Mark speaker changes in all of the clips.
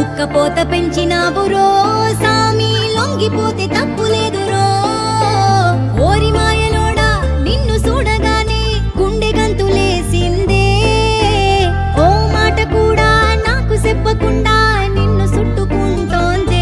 Speaker 1: ఉక్కపోత పెంచినావురో సామి లొంగిపోతే తప్పులేదురో ఓరి మాయలోడా నిన్ను చూడగానే గుండె గంతులేసిందే ఓ మాట కూడా నాకు చెప్పకుండా నిన్ను చుట్టుకుంటోందే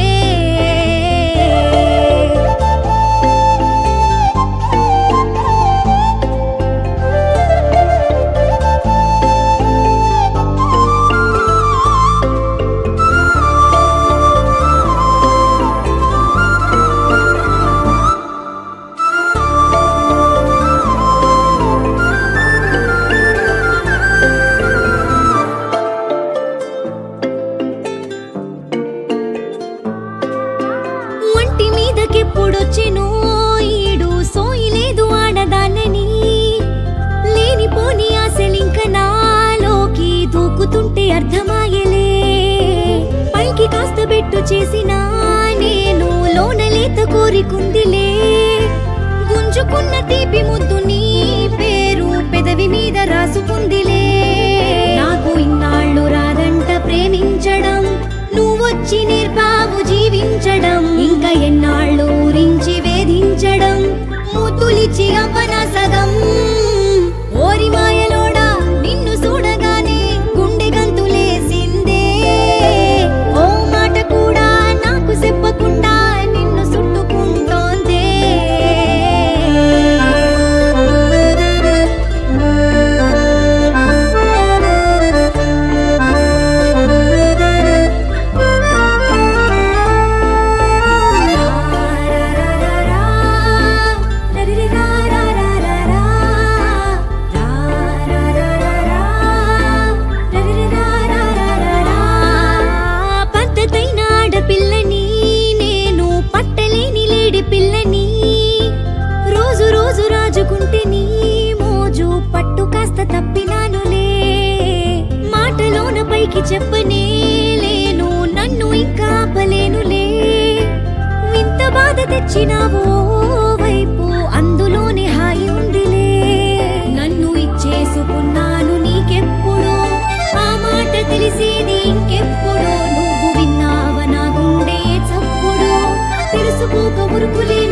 Speaker 1: ఒంటి మీదకెప్పుడొచ్చెనో ఈడు సోయి లేదు ఆడదానని లేనిపోని ఆశలింక నాలోకి దూకుతుంటే అర్థమాయలే పైకి కాస్త బెట్టు చేసినా నేను లోన లేత కోరికుందిలే గుంజుకున్న తీపి ముద్దు నీ పేరు పెదవి మీద రాసుకుందిలే నాకు ఇన్నాళ్ళు రాదంట ప్రేమించడం నువ్వొచ్చి నేర్పావు జీవించడం ఇంకా ఎన్నాళ్ళు ఊరించి వేధించడం ముద్దులిచ్చి అవ్వన సగం ఓరి మాయలోడా నిన్ను చూడగానే గుండె గంతులేసిందే ఓ మాట కూడా నాకు చెప్పకుండా నిన్ను చుట్టుకుంటోందే పద్ధతైన ఆడపిల్లని నేను పట్టలేని లేడి పిల్లని రోజు రోజు రాజుకుంటే నీ మోజు పట్టు కాస్త తప్పినానులే మాటలోన పైకి చెప్పనే లేను నన్ను ఇంకా ఆపలేనులే వింత బాధ తెచ్చినావు ఓ వైపు అందులోనే హాయి ఉందిలే నన్ను ఇచ్చేసుకున్నాను నీకెప్పుడు ఆ మాట తెలిసేది ఇంకెప్పుడు నువ్వు విన్నావ నా గుండె చప్పుడు తెలుసుకోక ఉరుకులే